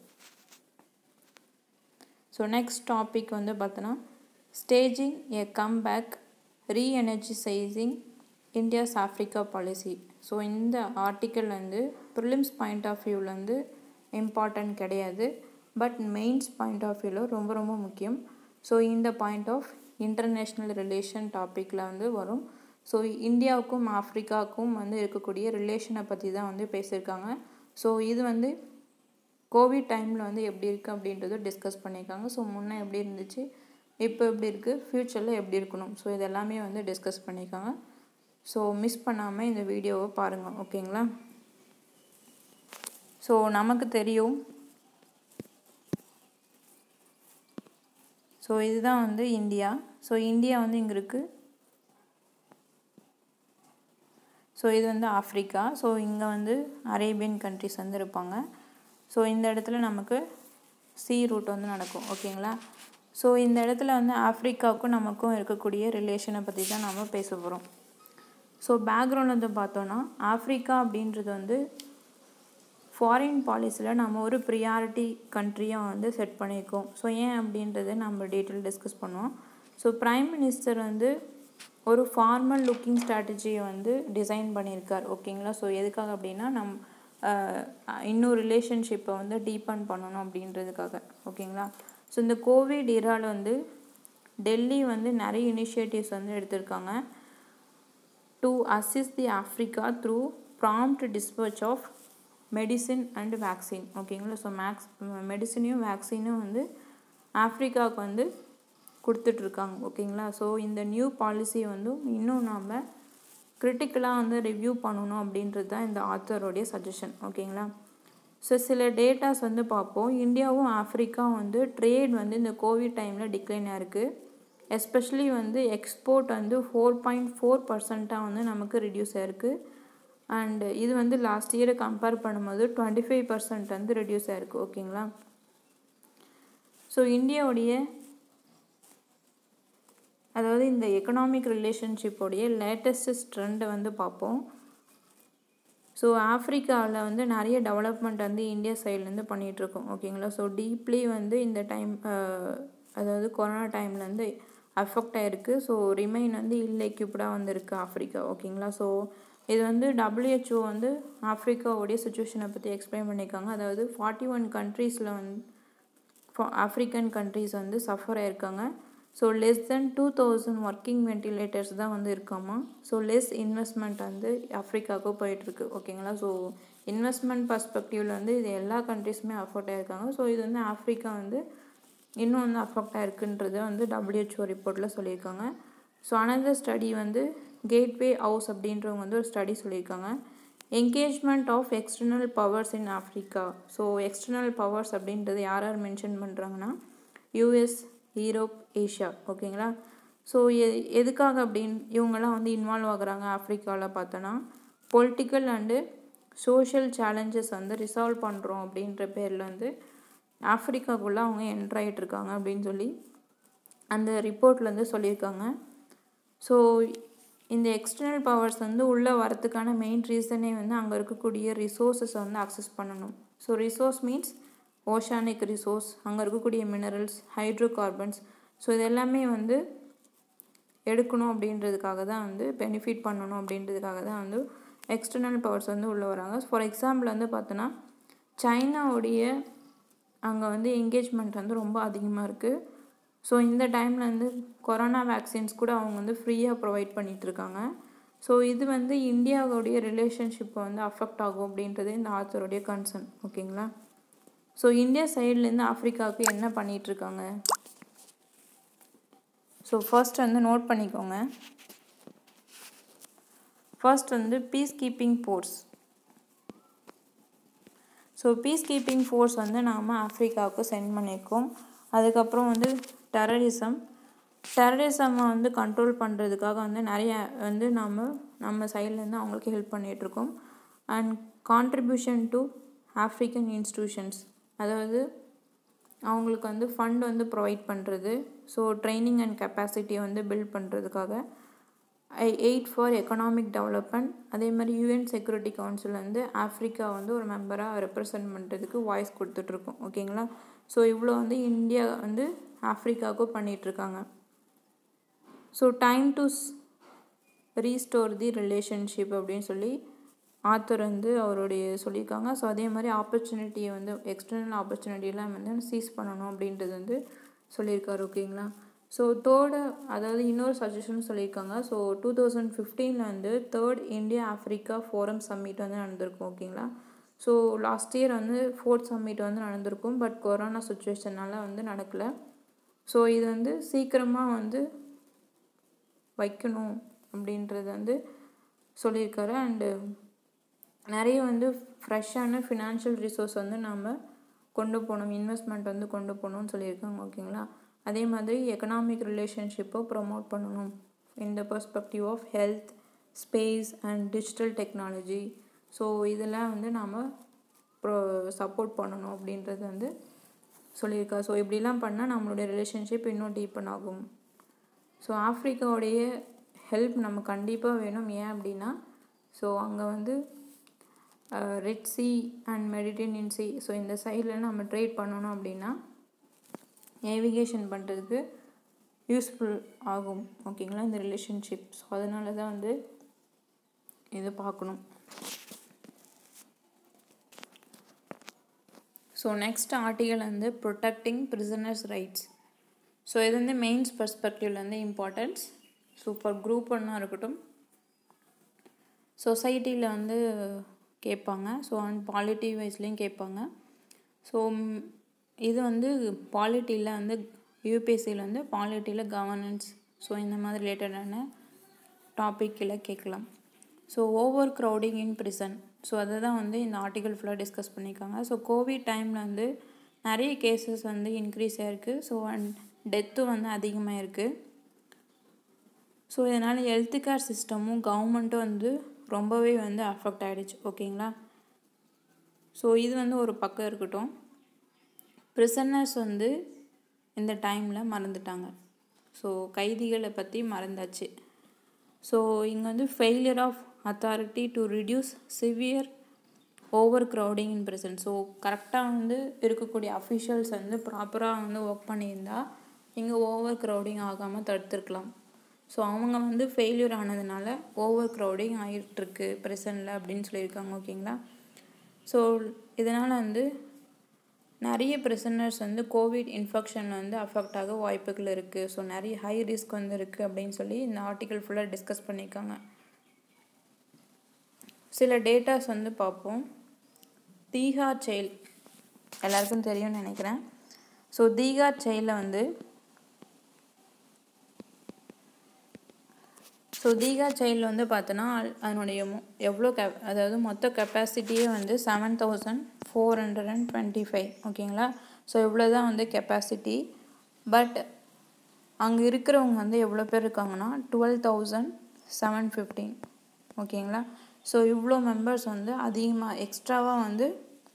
ஸோ நெக்ஸ்ட் டாபிக் வந்து பார்த்தோன்னா staging a comeback reenergising India's Africa policy so இந்த ஆர்டிக்கல் வந்து ப்ரிலிம்ஸ் பாயிண்ட் ஆஃப் வியூவில் வந்து இம்பார்ட்டன்ட் கிடையாது பட் மெயின்ஸ் பாயிண்ட் ஆஃப் வியூவில் ரொம்ப ரொம்ப முக்கியம் ஸோ இந்த பாயிண்ட் ஆஃப் இன்டர்நேஷ்னல் ரிலேஷன் டாப்பிக்கில் வந்து வரும் ஸோ இந்தியாவுக்கும் ஆஃப்ரிக்காவுக்கும் வந்து இருக்கக்கூடிய ரிலேஷனை பற்றி தான் வந்து பேசியிருக்காங்க ஸோ இது வந்து கோவிட் டைமில் வந்து எப்படி இருக்குது அப்படின்றத டிஸ்கஸ் பண்ணியிருக்காங்க ஸோ முன்னே எப்படி இருந்துச்சு இப்போ எப்படி இருக்குது ஃப்யூச்சரில் எப்படி இருக்கணும் ஸோ இது எல்லாமே வந்து டிஸ்கஸ் பண்ணியிருக்காங்க ஸோ மிஸ் பண்ணாமல் இந்த வீடியோவை பாருங்கள் ஓகேங்களா ஸோ நமக்கு தெரியும் ஸோ இதுதான் வந்து இந்தியா ஸோ இந்தியா வந்து இங்கே இருக்குது ஸோ இது வந்து ஆஃப்ரிக்கா ஸோ இங்கே வந்து அரேபியன் கண்ட்ரிஸ் வந்து இருப்பாங்க ஸோ இந்த இடத்துல நமக்கு சி ரூட் வந்து நடக்கும் ஓகேங்களா ஸோ இந்த இடத்துல வந்து ஆஃப்ரிக்காவுக்கும் நமக்கும் இருக்கக்கூடிய ரிலேஷனை பற்றி தான் நம்ம பேச போகிறோம் ஸோ பேக்ரவுண்ட் வந்து பார்த்தோன்னா ஆஃப்ரிக்கா அப்படின்றது வந்து ஃபாரின் பாலிசியில் நம்ம ஒரு ப்ரியாரிட்டி கண்ட்ரியாக வந்து செட் பண்ணியிருக்கோம் ஸோ ஏன் அப்படின்றத நம்ம டீட்டெயில் டிஸ்கஸ் பண்ணுவோம் ஸோ ப்ரைம் மினிஸ்டர் வந்து ஒரு ஃபார்மல் லுக்கிங் ஸ்ட்ராட்டஜியை வந்து டிசைன் பண்ணியிருக்கார் ஓகேங்களா ஸோ எதுக்காக அப்படின்னா நம் இன்னும் ரிலேஷன்ஷிப்பை வந்து டீப்பன் பண்ணணும் அப்படின்றதுக்காக ஓகேங்களா ஸோ இந்த கோவிட் இரால் வந்து டெல்லி வந்து நிறைய இனிஷியேட்டிவ்ஸ் வந்து எடுத்திருக்காங்க to assist the Africa through prompt dispatch of medicine and vaccine ஓகேங்களா ஸோ மேக்ஸ் மெடிசினையும் வேக்சினும் வந்து ஆஃப்ரிக்காவுக்கு வந்து கொடுத்துட்ருக்காங்க ஓகேங்களா ஸோ இந்த நியூ பாலிசியை வந்து இன்னும் நாம் கிரிட்டிக்கலாக வந்து ரிவ்யூ பண்ணணும் அப்படின்றது தான் இந்த ஆத்தரோடைய சஜஷன் ஓகேங்களா ஸோ சில டேட்டாஸ் வந்து பார்ப்போம் இந்தியாவும் ஆஃப்ரிக்காவும் வந்து ட்ரேட் வந்து இந்த கோவிட் டைமில் டிக்ளைன் ஆயிருக்கு எஸ்பெஷலி வந்து எக்ஸ்போர்ட் வந்து ஃபோர் பாயிண்ட் ஃபோர் பர்சண்ட்டாக வந்து நமக்கு ரெடியூஸ் ஆயிருக்கு அண்டு இது வந்து லாஸ்ட் இயரை கம்பேர் பண்ணும்போது டுவெண்ட்டி ஃபைவ் பர்சன்ட் வந்து ரெடியூஸ் ஆயிருக்கு ஓகேங்களா ஸோ இந்தியாவுடைய அதாவது இந்த எக்கனாமிக் ரிலேஷன்ஷிப்போடைய லேட்டஸ்ட் ட்ரெண்டை வந்து பார்ப்போம் ஸோ ஆஃப்ரிக்காவில் வந்து நிறைய டெவலப்மெண்ட் வந்து இந்தியா சைட்லேருந்து பண்ணிகிட்ருக்கோம் ஓகேங்களா ஸோ டீப்லி வந்து இந்த டைம் அதாவது கொரோனா டைம்லேருந்து அஃபெக்ட் ஆகிருக்கு ஸோ ரிமைன் வந்து இல்லெக்யூப்டாக வந்துருக்கு ஆஃப்ரிக்கா ஓகேங்களா ஸோ இது வந்து டபிள்யூஹெச்ஓ வந்து ஆஃப்ரிக்காவுடைய சுச்சுவேஷனை பற்றி எக்ஸ்பிளைன் பண்ணியிருக்காங்க அதாவது ஃபார்ட்டி ஒன் கண்ட்ரீஸில் வந்து ஆஃப்ரிக்கன் கண்ட்ரீஸ் வந்து சஃபர் ஆயிருக்காங்க so less than two thousand working ventilators தான் வந்து இருக்காமா ஸோ லெஸ் இன்வெஸ்ட்மெண்ட் வந்து ஆஃப்ரிக்காவுக்கு போயிட்டுருக்கு ஓகேங்களா ஸோ இன்வெஸ்ட்மெண்ட் பர்ஸ்பெக்டிவில் வந்து இது எல்லா கண்ட்ரிஸுமே அஃபோர்ட் ஆகிருக்காங்க ஸோ இது வந்து ஆஃப்ரிக்கா வந்து இன்னும் வந்து அஃபெக்ட் ஆகிருக்குன்றத வந்து டபிள்யூஹெச்ஓ ரிப்போர்ட்டில் சொல்லியிருக்காங்க ஸோ அனதர் ஸ்டடி வந்து கேட்வே ஹவுஸ் அப்படின்றவங்க வந்து ஒரு ஸ்டடி சொல்லியிருக்காங்க engagement of external powers in Africa so external powers அப்படின்றது யார் யார் மென்ஷன் பண்ணுறாங்கன்னா யூஎஸ் ஈரோப் ஏஷியா ஓகேங்களா ஸோ எ எதுக்காக அப்படின்னு இவங்கெல்லாம் வந்து இன்வால்வ் ஆகுறாங்க ஆஃப்ரிக்காவில் பார்த்தோன்னா பொலிட்டிக்கல் அண்டு சோஷியல் சேலஞ்சஸ் வந்து ரிசால்வ் பண்ணுறோம் அப்படின்ற பேரில் வந்து ஆஃப்ரிக்காக்குள்ளே அவங்க என்ட்ரு ஆகிட்ருக்காங்க அப்படின்னு சொல்லி அந்த ரிப்போர்ட்டில் வந்து சொல்லியிருக்காங்க ஸோ இந்த எக்ஸ்டர்னல் பவர்ஸ் வந்து உள்ளே வரத்துக்கான மெயின் ரீசனே வந்து அங்கே இருக்கக்கூடிய ரிசோர்ஸஸை வந்து அக்சஸ் பண்ணணும் so resource means oceanic resource அங்கே இருக்கக்கூடிய மினரல்ஸ் ஹைட்ரோ கார்பன்ஸ் ஸோ இது எல்லாமே வந்து எடுக்கணும் அப்படின்றதுக்காக தான் வந்து பெனிஃபிட் பண்ணணும் அப்படின்றதுக்காக தான் வந்து எக்ஸ்டர்னல் பவர்ஸ் வந்து உள்ளே வராங்க ஃபார் எக்ஸாம்பிள் வந்து பார்த்தோன்னா சைனாவுடைய அங்கே வந்து என்கேஜ்மெண்ட் வந்து ரொம்ப அதிகமாக இருக்குது ஸோ இந்த டைமில் வந்து கொரோனா வேக்சின்ஸ் கூட அவங்க வந்து ஃப்ரீயாக ப்ரொவைட் பண்ணிகிட்ருக்காங்க ஸோ இது வந்து இந்தியாவுடைய ரிலேஷன்ஷிப்பை வந்து அஃபெக்ட் ஆகும் அப்படின்றது இந்த ஆத்தருடைய கன்சர்ன் ஓகேங்களா ஸோ இந்தியா சைட்லேருந்து ஆஃப்ரிக்காவுக்கு என்ன பண்ணிகிட்ருக்காங்க ஸோ ஃபர்ஸ்ட் வந்து நோட் பண்ணிக்கோங்க ஃபர்ஸ்ட் வந்து peace keeping force so peace keeping force வந்து நாம் ஆஃப்ரிக்காவுக்கு சென்ட் பண்ணியிருக்கோம் அதுக்கப்புறம் வந்து டெரரிசம் டெரரிசமை வந்து கண்ட்ரோல் பண்ணுறதுக்காக வந்து நிறைய வந்து நம்ம நம்ம சைட்லேருந்து அவங்களுக்கு ஹெல்ப் பண்ணிகிட்ருக்கோம் and contribution to African institutions அதாவது அவங்களுக்கு வந்து ஃபண்ட் வந்து ப்ரொவைட் பண்ணுறது ஸோ ட்ரைனிங் அண்ட் கெப்பாசிட்டியை வந்து பில்ட் பண்ணுறதுக்காக I aid for economic development அதே மாதிரி யூஎன் செக்யூரிட்டி கவுன்சில் வந்து ஆஃப்ரிக்கா வந்து ஒரு மெம்பராக ரெப்ரசன்ட் பண்ணுறதுக்கு வாய்ஸ் கொடுத்துட்ருக்கோம் ஓகேங்களா ஸோ இவ்வளோ வந்து இந்தியா வந்து ஆஃப்ரிக்காவுக்கும் பண்ணிகிட்ருக்காங்க so time to restore the relationship அப்படின்னு சொல்லி ஆத்தர் வந்து அவருடைய சொல்லியிருக்காங்க ஸோ அதே மாதிரி ஆப்பர்ச்சுனிட்டியை வந்து எக்ஸ்டர்னல் ஆப்பர்ச்சுனிட்டியெல்லாம் வந்து சீஸ் பண்ணணும் அப்படின்றது வந்து சொல்லியிருக்காரு ஓகேங்களா ஸோ தேர்டு அதாவது இன்னொரு சஜஷன் சொல்லியிருக்காங்க ஸோ டூ தௌசண்ட் ஃபிஃப்டீனில் வந்து third India Africa forum summit வந்து நடந்திருக்கும் ஓகேங்களா ஸோ லாஸ்ட் இயர் வந்து ஃபோர்த் சம்மிட் வந்து நடந்திருக்கும் பட் கொரோனா சுச்சுவேஷனால் வந்து நடக்கலை ஸோ இது வந்து சீக்கிரமாக வந்து வைக்கணும் அப்படின்றது வந்து சொல்லியிருக்காரு அண்டு நிறைய வந்து ஃப்ரெஷ்ஷான ஃபினான்ஷியல் ரிசோர்ஸ் வந்து நாம் கொண்டு போகணும் இன்வெஸ்ட்மெண்ட் வந்து கொண்டு போகணும்னு சொல்லியிருக்காங்க ஓகேங்களா அதே மாதிரி எக்கனாமிக் ரிலேஷன்ஷிப்பை ப்ரொமோட் பண்ணணும் in the perspective of health space and digital technology so இதெல்லாம் வந்து நாம் ப்ரோ சப்போர்ட் பண்ணணும் அப்படின்றது வந்து சொல்லியிருக்கா ஸோ இப்படிலாம் பண்ணால் நம்மளுடைய ரிலேஷன்ஷிப் இன்னும் டீப்பன் ஆகும் ஸோ ஆஃப்ரிக்காவுடைய ஹெல்ப் நம்ம கண்டிப்பாக வேணும் ஏன் அப்படின்னா ஸோ அங்கே வந்து red sea and Mediterranean sea so இந்த சைடில் நம்ம ட்ரேட் பண்ணணும் அப்படின்னா நேவிகேஷன் பண்ணுறதுக்கு யூஸ்ஃபுல் ஆகும் ஓகேங்களா இந்த ரிலேஷன்ஷிப் ஸோ அதனால தான் வந்து இது பார்க்கணும் ஸோ நெக்ஸ்ட் ஆர்டிகல் வந்து ப்ரொடெக்டிங் ப்ரிசனர்ஸ் ரைட்ஸ் ஸோ இது வந்து மெயின்ஸ் பர்ஸ்பெக்டிவ்லேருந்து இம்பார்ட்டன்ஸ் ஸோ ஃபார் குரூப் ஒன்றா இருக்கட்டும் சொசைட்டியில் வந்து கேட்பாங்க ஸோ அண்ட் பாலிட்டி வைஸ்லேயும் கேட்பாங்க ஸோ இது வந்து பாலிட்டியில் வந்து யூபிஎஸ்சியில் வந்து பாலிட்டியில் கவர்னன்ஸ் ஸோ இந்த மாதிரி ரிலேட்டடான டாப்பிக்கில் கேட்கலாம் so overcrowding in prison so அதை தான் வந்து இந்த ஆர்டிகல் ஃபுல்லாக டிஸ்கஸ் பண்ணியிருக்காங்க ஸோ கோவிட் டைமில் வந்து நிறைய கேசஸ் வந்து இன்க்ரீஸ் ஆகிருக்கு ஸோ அண்ட் டெத்தும் வந்து அதிகமாக இருக்குது ஸோ இதனால் ஹெல்த் கேர் சிஸ்டமும் கவர்மெண்ட்டும் வந்து ரொம்பவே வந்து அஃபெக்ட் ஆகிடுச்சு ஓகேங்களா ஸோ இது வந்து ஒரு பக்கம் இருக்கட்டும் ப்ரிசனர்ஸ் வந்து இந்த டைமில் மறந்துட்டாங்க ஸோ கைதிகளை பற்றி மறந்தாச்சு ஸோ இங்கே வந்து failure of authority to reduce severe overcrowding in prison so கரெக்டாக வந்து இருக்கக்கூடிய அஃபிஷியல்ஸ் வந்து ப்ராப்பராக வந்து ஒர்க் பண்ணியிருந்தா இங்கே ஓவர் க்ரௌடிங் ஆகாமல் தடுத்துருக்கலாம் ஸோ அவங்க வந்து ஃபெயிலியர் ஆனதுனால ஓவர் க்ரௌடிங் ஆகிட்டுருக்கு ப்ரெசண்டில் அப்படின்னு சொல்லியிருக்காங்க ஓகேங்களா ஸோ இதனால் வந்து நிறைய ப்ரிசனர்ஸ் வந்து கோவிட் இன்ஃபெக்ஷனில் வந்து அஃபெக்ட் ஆக வாய்ப்புகள் இருக்குது ஸோ நிறைய ஹை ரிஸ்க் வந்து இருக்குது அப்படின்னு சொல்லி இந்த ஆர்டிக்கல் ஃபுல்லாக டிஸ்கஸ் பண்ணியிருக்காங்க சில டேட்டாஸ் வந்து பார்ப்போம் தீகார் செயல் எல்லாருக்கும் தெரியும்னு நினைக்கிறேன் ஸோ தீகார் செயலில் வந்து ஸோ தீகா சைல்டு வந்து பார்த்தோன்னா அதனுடைய மொ- எவ்வளோ கெப் அதாவது மொத்த கெப்பாசிட்டியே வந்து seven thousand four hundred and twenty five ஓகேங்களா ஸோ இவ்வளோ தான் வந்து கெப்பாசிட்டி பட் அங்கே இருக்கிறவங்க வந்து எவ்வளோ பேர் இருக்காங்கன்னா டுவெல் தௌசண்ட் செவன் ஃபிஃப்டீன் ஓகேங்களா ஸோ இவ்வளோ மெம்பர்ஸ் வந்து அதிகமாக எக்ஸ்ட்ராவாக வந்து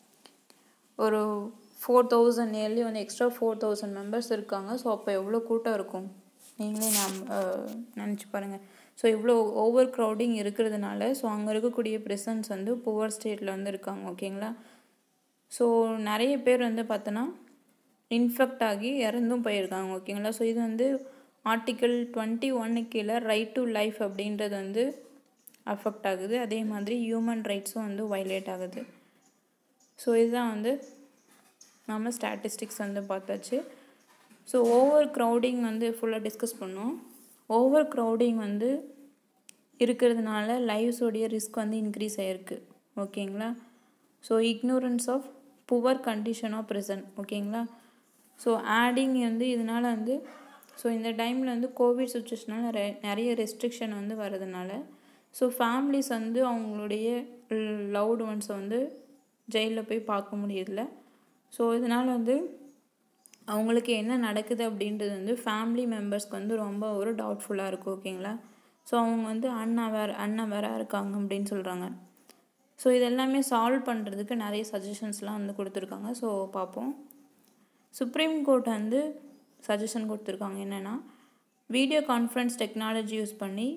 ஒரு ஃபோர் தௌசண்ட் நியர்லி வந்து எக்ஸ்ட்ரா ஃபோர் தௌசண்ட் மெம்பர்ஸ் இருக்காங்க ஸோ அப்போ எவ்வளோ கூட்டம் இருக்கும் நீங்களே நாம் நினச்சி பாருங்கள் ஸோ இவ்வளோ ஓவர் க்ரௌடிங் இருக்கிறதுனால ஸோ அங்கே இருக்கக்கூடிய ப்ரெசன்ஸ் வந்து புவர் ஸ்டேட்டில் வந்து இருக்காங்க ஓகேங்களா ஸோ நிறைய பேர் வந்து பார்த்தோன்னா இன்ஃபெக்ட் ஆகி இறந்தும் போயிருக்காங்க ஓகேங்களா ஸோ இது வந்து ஆர்டிக்கல் டுவெண்ட்டி ஒன்னு கீழே ரைட் டு லைஃப் அப்படின்றது வந்து அஃபெக்ட் ஆகுது அதே மாதிரி ஹியூமன் ரைட்ஸும் வந்து வைலேட் ஆகுது ஸோ இதுதான் வந்து நம்ம ஸ்டாட்டிஸ்டிக்ஸ் வந்து பார்த்தாச்சு ஸோ ஓவர் க்ரௌடிங் வந்து ஃபுல்லாக டிஸ்கஸ் பண்ணோம் ஓவர் க்ரௌடிங் வந்து இருக்கிறதுனால லைவ்ஸோடைய ரிஸ்க் வந்து இன்க்ரீஸ் ஆகிருக்கு ஓகேங்களா so ignorance of poor condition of prison ஓகேங்களா ஸோ ஆடிங் வந்து இதனால் வந்து ஸோ இந்த டைமில் வந்து கோவிட் சுச்சுவேஷனால் நிறைய நிறைய ரெஸ்ட்ரிக்ஷன் வந்து வரதுனால ஸோ ஃபேமிலிஸ் வந்து அவங்களுடைய லவ்டு ஒன்ஸை வந்து ஜெயிலில் போய் பார்க்க முடியல ஸோ இதனால் வந்து அவங்களுக்கு என்ன நடக்குது அப்படின்றது வந்து ஃபேமிலி மெம்பர்ஸ்க்கு வந்து ரொம்ப ஒரு டவுட்ஃபுல்லாக இருக்கும் ஓகேங்களா ஸோ அவங்க வந்து அன்அவேர் அன்அவேராக இருக்காங்க அப்படின்னு சொல்கிறாங்க ஸோ இதெல்லாமே சால்வ் பண்ணுறதுக்கு நிறைய சஜஷன்ஸ்லாம் வந்து கொடுத்துருக்காங்க ஸோ பார்ப்போம் சுப்ரீம் கோர்ட் வந்து சஜஷன் கொடுத்துருக்காங்க என்னென்னா வீடியோ கான்ஃபரன்ஸ் டெக்னாலஜி யூஸ் பண்ணி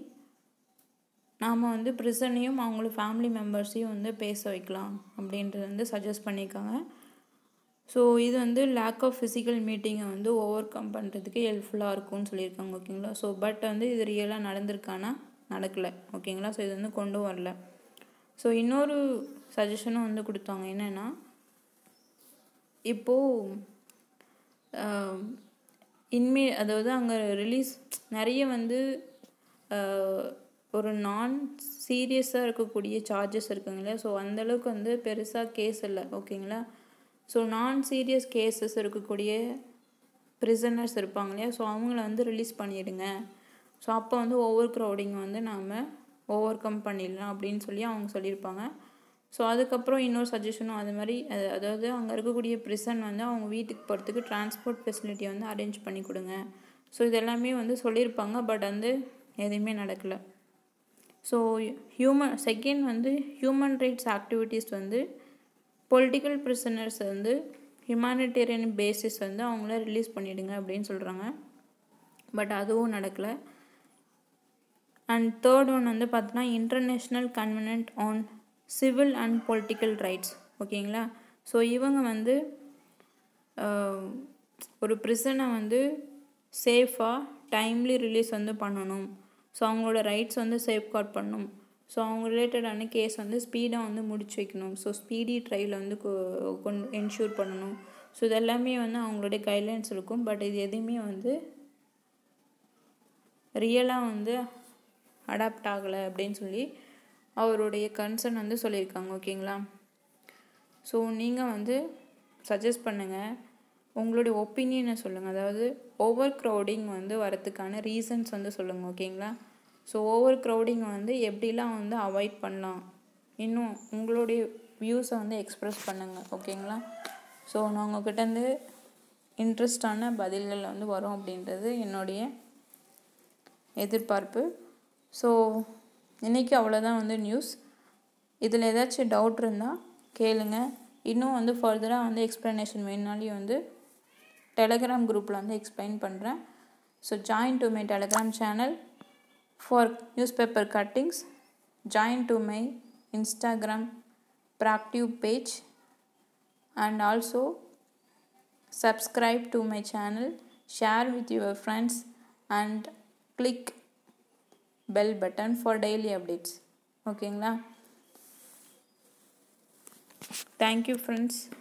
நாம் வந்து ப்ரிசனையும் அவங்கள ஃபேமிலி மெம்பர்ஸையும் வந்து பேச வைக்கலாம் அப்படின்றது வந்து சஜஸ்ட் பண்ணியிருக்காங்க ஸோ இது வந்து லேக் ஆஃப் ஃபிசிக்கல் மீட்டிங்கை வந்து ஓவர் கம் பண்ணுறதுக்கு ஹெல்ப்ஃபுல்லாக இருக்கும்னு சொல்லியிருக்காங்க ஓகேங்களா ஸோ பட் வந்து இது ரியலாக நடந்திருக்கானா நடக்கலை ஓகேங்களா ஸோ இது வந்து கொண்டு வரல ஸோ இன்னொரு சஜஷனும் வந்து கொடுத்தாங்க என்னென்னா இப்போது இன்மே அதாவது அங்கே ரிலீஸ் நிறைய வந்து ஆஹ், ஒரு நான் சீரியஸாக இருக்கக்கூடிய சார்ஜஸ் இருக்குங்களா ஸோ அந்தளவுக்கு வந்து பெருசாக கேஸ் இல்லை ஓகேங்களா ஸோ நான் சீரியஸ் கேசஸ் இருக்கக்கூடிய ப்ரிசனர்ஸ் இருப்பாங்க இல்லையா ஸோ அவங்கள வந்து ரிலீஸ் பண்ணிடுங்க ஸோ அப்போ வந்து ஓவர் க்ரௌடிங் வந்து நாம் ஓவர் கம் பண்ணிடலாம் அப்படின்னு சொல்லி அவங்க சொல்லியிருப்பாங்க ஸோ அதுக்கப்புறம் இன்னொரு சஜஷனும் அது மாதிரி அது- அதாவது அங்கே இருக்கக்கூடிய ப்ரிசன் வந்து அவங்க வீட்டுக்கு போகிறதுக்கு டிரான்ஸ்போர்ட் ஃபெசிலிட்டி வந்து அரேஞ்ச் பண்ணி கொடுங்க ஸோ இது எல்லாமே வந்து சொல்லியிருப்பாங்க பட் வந்து எதுவுமே நடக்கலை ஸோ ஹியூமன் செகண்ட் வந்து ஹியூமன் ரைட்ஸ் ஆக்டிவிட்டீஸ் வந்து பொலிட்டிக்கல் ப்ரிசனர்ஸ் வந்து ஹியூமானிட்டேரியன் பேசிஸ் வந்து அவங்கள ரிலீஸ் பண்ணிடுங்க அப்படின்னு சொல்கிறாங்க பட் அதுவும் நடக்கலை அண்ட் தேர்ட் ஒன் வந்து பார்த்தோன்னா international covenant on civil and political rights ஓகேங்களா ஸோ இவங்க வந்து ஆஹ், ஒரு ப்ரிசனை வந்து சேஃபாக டைம்லி ரிலீஸ் வந்து பண்ணணும் ஸோ அவங்களோட ரைட்ஸ் வந்து சேஃப்கார்ட் பண்ணணும் ஸோ அவங்க ரிலேட்டடான கேஸ் வந்து ஸ்பீடாக வந்து முடிச்சு வைக்கணும் ஸோ ஸ்பீடி ட்ரையில் வந்து கொ- கொண்டு என்ஷூர் பண்ணணும் ஸோ இதெல்லாமே வந்து அவங்களுடைய கைட்லைன்ஸ் இருக்கும் பட் இது எதுவுமே வந்து ரியலாக வந்து அடாப்ட் ஆகலை அப்படின்னு சொல்லி அவருடைய கன்சர்ன் வந்து சொல்லியிருக்காங்க ஓகேங்களா ஸோ நீங்கள் வந்து சஜஸ்ட் பண்ணுங்கள் உங்களுடைய ஒப்பீனியனை சொல்லுங்கள் அதாவது ஓவர் க்ரௌடிங் வந்து வரதுக்கான ரீசன்ஸ் வந்து சொல்லுங்கள் ஓகேங்களா ஸோ ஓவர் க்ரௌடிங் வந்து எப்படிலாம் வந்து அவாய்ட் பண்ணலாம் இன்னும் உங்களுடைய வியூஸை வந்து எக்ஸ்ப்ரெஸ் பண்ணுங்கள் ஓகேங்களா ஸோ நான் உங்ககிட்டேருந்து இன்ட்ரெஸ்டான பதில்கள் வந்து வரும் அப்படின்றது என்னுடைய எதிர்பார்ப்பு ஸோ இன்றைக்கி அவ்வளோதான் வந்து நியூஸ் இதில் ஏதாச்சும் டவுட் இருந்தால் கேளுங்க இன்னும் வந்து ஃபர்தராக வந்து எக்ஸ்ப்ளனேஷன் வேணுனாலையும் வந்து டெலகிராம் குரூப்பில் வந்து எக்ஸ்பிளைன் பண்ணுறேன் so join to my Telegram channel for newspaper cuttings join to my Instagram proactive page and also subscribe to my channel share with your friends and click bell button for daily updates ஓகேங்களா thank you friends